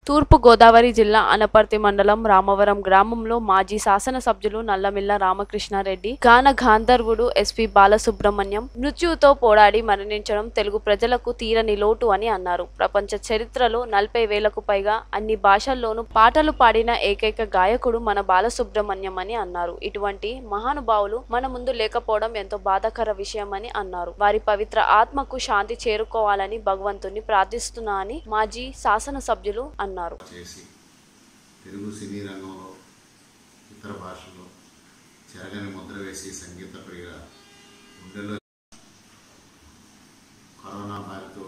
తూర్పు గోదావరి జిల్లా అనపర్తి మండలం రామవరం గ్రామంలో మాజీ శాసనసభ్యులు నల్లమిల్ల రామకృష్ణారెడ్డి గాన గాంధర్వుడు ఎస్పి బాలసుబ్రహ్మణ్యం మృత్యుతో పోరాడి మరణించడం తెలుగు ప్రజలకు తీరని లోటు అని అన్నారు ప్రపంచ చరిత్రలో నలభై వేలకు పైగా అన్ని భాషల్లోనూ పాటలు పాడిన ఏకైక గాయకుడు మన బాలసుబ్రహ్మణ్యం అని అన్నారు ఇటువంటి మహానుభావులు మన ముందు లేకపోవడం ఎంతో బాధాకర విషయమని అన్నారు వారి పవిత్ర ఆత్మకు శాంతి చేరుకోవాలని భగవంతుని ప్రార్థిస్తున్నా అని మాజీ శాసనసభ్యులు అన్నారు చేసి తెలుగు సినీ రంగంలో ఇతర భాషల్లో చెరగని ముద్ర వేసి సంగీత ప్రియుల గుండెల్లో కరోనా బారితో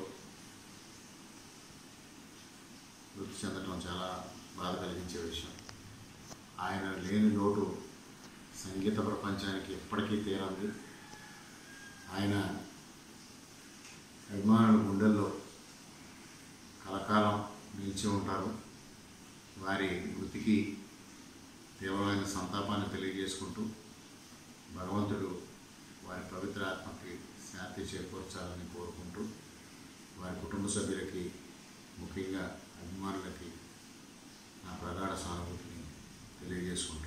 మృతి చెందడం చాలా బాధ కలిగించే విషయం ఆయన లేని లోటు సంగీత ప్రపంచానికి ఎప్పటికీ తీరంది ఆయన అభిమానుల గుండెల్లో కలకాలం నిలిచి ఉంటారు వారి మృతికి తీవ్రమైన సంతాపాన్ని తెలియజేసుకుంటూ భగవంతుడు వారి పవిత్ర ఆత్మకి శాంతి చేకూర్చాలని కోరుకుంటూ వారి కుటుంబ సభ్యులకి ముఖ్యంగా అభిమానులకి నా ప్రగాఢ సానుభూతిని తెలియజేసుకుంటున్నాను